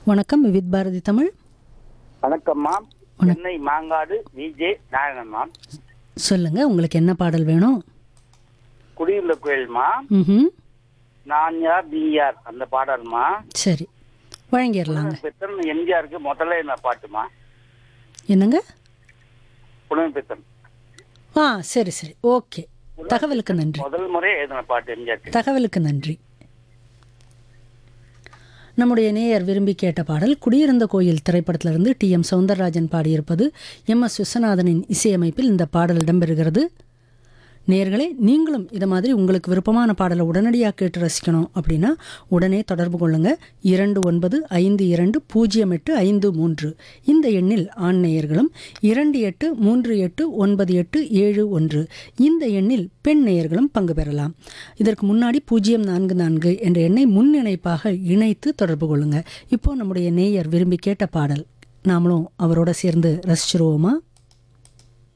வணக்கம் விவித் பாரதி தமிழ் வணக்கம்மா சென்னை மாங்காடு விஜே நாராயணம்மா சொல்லுங்க உங்களுக்கு என்ன பாடல் வேணும் குடியுள்ள கோயில்மா ம் நான் யார் நீ யார் அந்த பாடல்மா சரி வழங்கிடலாங்க பெத்தன் எம்ஜிஆருக்கு முதல்ல என்ன பாட்டுமா என்னங்க புலமை பெத்தன் ஆ சரி சரி ஓகே தகவலுக்கு நன்றி முதல் முறை எழுதின பாட்டு எம்ஜிஆருக்கு தகவலுக்கு நன்றி நம்முடைய நேயர் விரும்பி கேட்ட பாடல் குடியிருந்த கோயில் திரைப்படத்திலிருந்து டி எம் சௌந்தரராஜன் பாடியிருப்பது எம் எஸ் விஸ்வநாதனின் இசையமைப்பில் இந்த பாடல் இடம்பெறுகிறது நேயர்களே நீங்களும் இதை மாதிரி உங்களுக்கு விருப்பமான பாடலை உடனடியாக கேட்டு ரசிக்கணும் அப்படின்னா உடனே தொடர்பு கொள்ளுங்க இரண்டு ஒன்பது ஐந்து இரண்டு பூஜ்ஜியம் எட்டு ஐந்து மூன்று இந்த எண்ணில் ஆண் நேயர்களும் இரண்டு எட்டு மூன்று எட்டு ஒன்பது எட்டு ஏழு ஒன்று இந்த எண்ணில் பெண் நேயர்களும் பங்கு பெறலாம் இதற்கு முன்னாடி பூஜ்ஜியம் நான்கு நான்கு என்ற எண்ணை முன்னிணைப்பாக இணைத்து தொடர்பு கொள்ளுங்க இப்போ நம்முடைய நேயர் விரும்பி கேட்ட பாடல் நாமளும் அவரோட சேர்ந்து ரசிச்சிருவோமா